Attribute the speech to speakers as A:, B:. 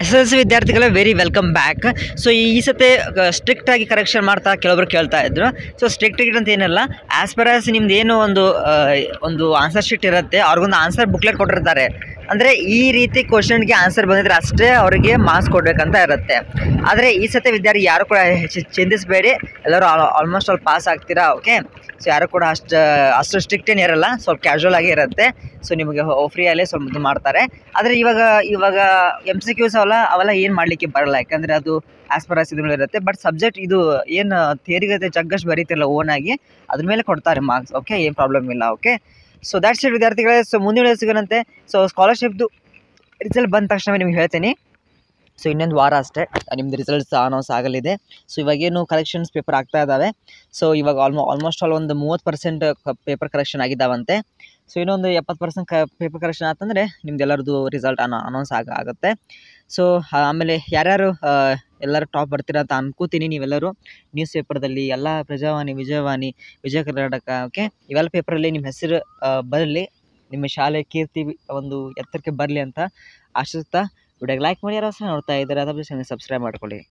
A: S L C ವಿದ್ಯಾರ್ಥಿಗಳೇ very welcome back so ಈ ಸತಿ ಸ್ಟ್ರಿಕ್ಟ್ ಆಗಿ ಕರೆಕ್ಷನ್ ಮಾಡ್ತಾ ಕೆಲವೊಬ್ರು ಕೇಳ್ತಾ ಇದ್ರು ಸೊ ಸ್ಟ್ರಿಕ್ಟ್ ಅಂತ ಏನಲ್ಲ ಆಸ್ ಪರ್ ಆಸ್ ನಿಮ್ದು ಏನು ಒಂದು ಆ, ಒಂದು ಆನ್ಸರ್ ಶೀಟ್ ಇರುತ್ತೆ ಅವ್ರಿಗೊಂದು ಆನ್ಸರ್ ಬುಕ್ಲೆಟ್ ಕೊಟ್ಟಿರ್ತಾರೆ ಅಂದರೆ ಈ ರೀತಿ ಕ್ವಶನ್ಗೆ ಆನ್ಸರ್ ಬಂದಿದ್ರೆ ಅಷ್ಟೇ ಅವರಿಗೆ ಮಾರ್ಕ್ಸ್ ಕೊಡಬೇಕಂತ ಇರುತ್ತೆ ಆದರೆ ಈ ಸತಿ ವಿದ್ಯಾರ್ಥಿ ಯಾರು ಕೂಡ ಹೆಚ್ಚು ಚಿಂತಿಸಬೇಡಿ ಎಲ್ಲರೂ ಆಲ್ಮೋಸ್ಟ್ ಆಲ್ ಪಾಸ್ ಆಗ್ತೀರಾ ಓಕೆ ಸೊ ಯಾರು ಕೂಡ ಅಷ್ಟು ಅಷ್ಟು ಸ್ಟ್ರಿಕ್ಟ್ ಏನು ಇರಲ್ಲ ಸ್ವಲ್ಪ ಕ್ಯಾಶುವಲ್ ಆಗಿ ಇರುತ್ತೆ ಸೊ ನಿಮಗೆ ಫ್ರೀಯಲ್ಲೇ ಸ್ವಲ್ಪ ಇದು ಮಾಡ್ತಾರೆ ಆದರೆ ಇವಾಗ ಇವಾಗ ಎಮ್ ಸಿ ಕ್ಯೂಸ್ ಅವೆಲ್ಲ ಅವೆಲ್ಲ ಏನು ಮಾಡಲಿಕ್ಕೆ ಬರಲ್ಲ ಯಾಕಂದರೆ ಅದು ಆಸ್ ಪರ್ ಆಸ್ ಇದ್ರ ಇರುತ್ತೆ ಬಟ್ ಸಬ್ಜೆಕ್ಟ್ ಇದು ಏನು ಥಿಯರಿಗತೆ ಜಗ್ಗಷ್ಟು ಬರೀತಿರಲ್ಲ ಓನಾಗಿ ಅದ್ರ ಮೇಲೆ ಕೊಡ್ತಾರೆ ಮಾರ್ಕ್ಸ್ ಓಕೆ ಏನು ಪ್ರಾಬ್ಲಮ್ ಇಲ್ಲ ಓಕೆ ಸೊ ದ್ಯಾಟ್ಸ್ ಇಟ್ ವಿದ್ಯಾರ್ಥಿಗಳೇ ಸೊ ಮುಂದಿನ ಸಿಗೋಣಂತೆ ಸೊ ಸ್ಕಾಲರ್ಶಿಪ್ದು ರಿಸಲ್ಟ್ ಬಂದ ತಕ್ಷಣವೇ ನಿಮ್ಗೆ ಹೇಳ್ತೀನಿ ಸೊ ಇನ್ನೊಂದು ವಾರ ಅಷ್ಟೇ ನಿಮ್ಮದು ರಿಸಲ್ಟ್ಸ್ ಅನೌನ್ಸ್ ಆಗಲಿದೆ ಸೊ ಇವಾಗೇನು ಕರೆಕ್ಷನ್ಸ್ ಪೇಪರ್ ಆಗ್ತಾ ಇದ್ದಾವೆ ಸೊ ಇವಾಗ ಆಲ್ಮೋ ಆಲ್ಮೋಸ್ಟ್ ಆಲ್ ಒಂದು ಮೂವತ್ತು ಪರ್ಸೆಂಟ್ ಪೇಪರ್ ಕರೆಕ್ಷನ್ ಆಗಿದ್ದಾವಂತೆ ಸೊ ಇನ್ನೊಂದು ಎಪ್ಪತ್ತು ಪರ್ಸೆಂಟ್ ಕ ಪೇಪರ್ ಕರೆಕ್ಷನ್ ಆತಂದರೆ ನಿಮ್ದು ಎಲ್ಲರದ್ದು ರಿಸಲ್ಟ್ ಅನ ಅನೌನ್ಸ್ ಆಗ ಆಗುತ್ತೆ ಸೊ ಆಮೇಲೆ ಯಾರ್ಯಾರು ಆ, ಎಲ್ಲರೂ ಟಾಪ್ ಬರ್ತೀರಾ ಅಂತ ಅನ್ಕೋತೀನಿ ನೀವೆಲ್ಲರೂ ನ್ಯೂಸ್ ಪೇಪರ್ದಲ್ಲಿ ಎಲ್ಲ ಪ್ರಜಾವಾಣಿ ವಿಜಯವಾಣಿ ವಿಜಯ ಕರ್ನಾಟಕ ಓಕೆ ಇವೆಲ್ಲ ಪೇಪರಲ್ಲಿ ನಿಮ್ಮ ಹೆಸರು ಬರಲಿ ನಿಮ್ಮ ಶಾಲೆ ಕೀರ್ತಿ ಒಂದು ಎತ್ತರಕ್ಕೆ ಬರಲಿ ಅಂತ ಆಶಿಸ್ತಾ ವಿಡಿಯೋಗೆ ಲೈಕ್ ಮಾಡಿ ಯಾರು ಹೊಸ ನೋಡ್ತಾ ಇದ್ದಾರೆ ಅದ್ರ ಸಬ್ಸ್ಕ್ರೈಬ್ ಮಾಡ್ಕೊಳ್ಳಿ